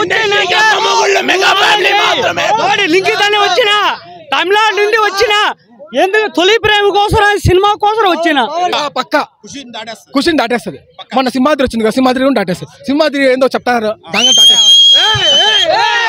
వచ్చిందంటే వాడి లింగితాన్ని వచ్చిన తమిళనాడు నుండి వచ్చిన ఎందుకు తొలి ప్రేమ కోసం సినిమా కోసం వచ్చిన పక్క కుషిన్ దాటేస్తుంది మొన్న సింహాద్రి వచ్చింది కదా సింహాద్రి కూడా దాటేస్తుంది సింహాద్రి ఏందో చెప్తారు దాని దాటేస్తుంది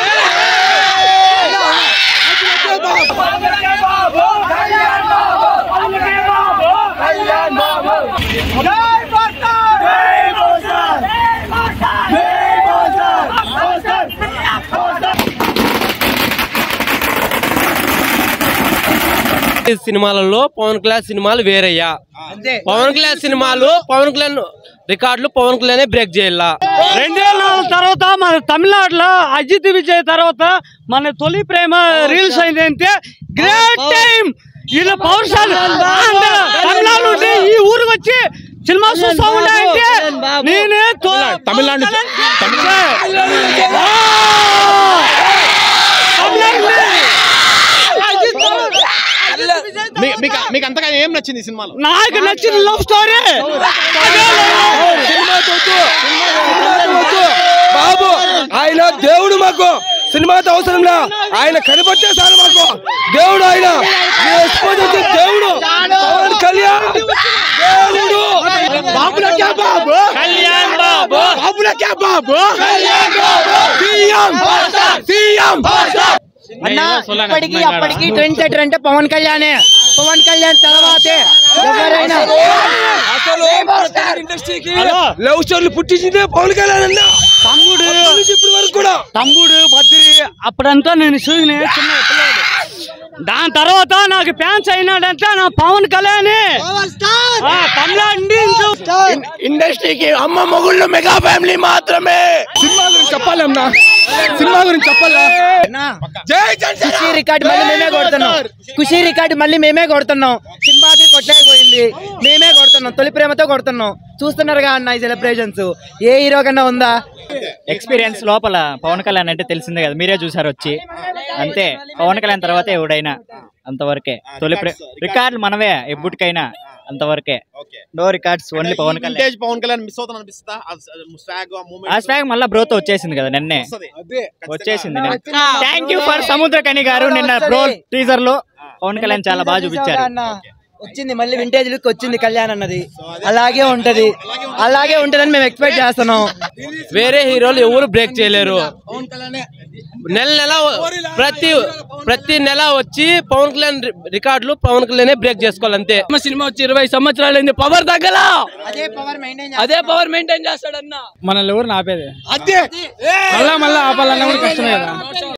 ఈ సినిమాలలో పవన్ కళ్యాణ్ సినిమాలు వేరయ్యా పవన్ కళ్యాణ్ సినిమాలు పవన్ కళ్యాణ్ రికార్డులు పవన్ కళ్యాణ్ బ్రేక్ చేయాల రెండు వేల నాలుగు తర్వాత మన తమిళనాడులో అజిత్ విజయ్ తర్వాత మన తొలి ప్రేమ రీల్స్ అయింది అంటే గ్రేట్ టైం వీళ్ళ పౌరుషాలు తమిళనాడు నుండి ఈ ఊరికి వచ్చి సినిమా చూస్తా ఉండే అంటే నేనే తో- తమిళనాడు నుంచి- తమిళనాడు నుంచి. మీ- మీకు మీకు అంతగా ఏం నచ్చింది ఈ సినిమాలో నాకు నచ్చిన లవ్ స్టోరీ బాబు ఆయన దేవుడు మాకు సినిమాతో అవసరంలా ఆయన కనిపెట్టే సార్ మాకు దేవుడు ఆయన ఈ ఎక్స్పోజ్ వచ్చే దేవుడు పవన్ కళ్యాణ్ దేవుడు బాబులకే బాబు కళ్యాణ్ బాబు బాబులకే బాబు సీఎం సీఎం అన్నా ఇప్పటికి అప్పటికి ట్రెండ్ సెటర్ అంటే పవన్ కళ్యాణే పవన్ కళ్యాణ్ తర్వాతే ఎవరైనా లవ్ స్టోరీలు పుట్టించిందే పవన్ కళ్యాణ్ అన్న తమ్ముడు ఇప్పటి వరకు కూడా తమ్ముడు బద్రి అప్పుడంతా నేను చూసిన చిన్న పిల్లోడు దాని తర్వాత నాకు ఫ్యాన్స్ అయినాడంటే నా పవన్ కళ్యాణ్ తమిళనాడు నుండి ఇంచు- ఇండస్ట్రీకి అమ్మ మొగుళ్ళు మెగా ఫ్యామిలీ మాత్రమే సినిమా గురించి చెప్పాలన్నా సినిమా గురించి చెప్పాలా జై జనసేన ఖుషీ రికార్డ్ మళ్ళీ మేమే కొడుతున్నాం ఖుషీ రికార్డ్ మళ్ళీ మేమే కొడుతున్నాం సింబాద్రి కొట్టలేకపోయింది మేమే కొడుతున్నాం తొలి ప్రేమతో కొడుతున్నాం చూస్తున్నారుగా అన్న ఈ సెలబ్రేషన్స్ ఏ హీరో కన్నా ఉందా ఎక్స్పీరియన్స్ లోపల పవన్ కళ్యాణ్ అంటే తెలిసిందే కదా మీరే చూసారు వచ్చి అంతే పవన్ కళ్యాణ్ తర్వాత ఎవడైనా అంతవరకే తొలి ప్రే- రికార్డులు మనవే ఎప్పుటికైనా అంతవరకే no records only Pawan Kalyan vintage Pawan Kalyan miss అవుతాను అనిపిస్తా స్వాగ్ ఆ మూమెంట్ స్వాగ్ మళ్ళీ బ్రోతో వచ్చేసింది కదా నిన్నే వచ్చేసింది థ్యాంక్ యూ ఫర్ సముద్రకని గారు నిన్న బ్రో టీజర్ లో పవన్ కళ్యాణ్ చాలా బాగా చూపించారు అన్న వచ్చింది మళ్ళీ వింటేజ్ లుక్ వచ్చింది కళ్యాణ్ అన్నది అలాగే ఉంటది అలాగే ఉంటదని మేము ఎక్స్పెక్ట్ చేస్తున్నాం వేరే హీరోలు ఎవరు బ్రేక్ చేయలేరు నెల నెల ప్రతి ప్రతి నెల వచ్చి పవన్ కళ్యాణ్ రి- రికార్డులు పవన్ కళ్యాణ్ బ్రేక్ చేసుకోవాలి అంతే సినిమా వచ్చి ఇరవై సంవత్సరాలు అయింది పవర్ తగ్గల అదే పవర్ మెయింటైన్ అదే పవర్ మెయింటైన్ చేస్తాడన్నా మనల్ని ఎవరు నాపేది అదే మళ్ళా మళ్ళా ఆపాలన్నా కూడా కష్టమే కదా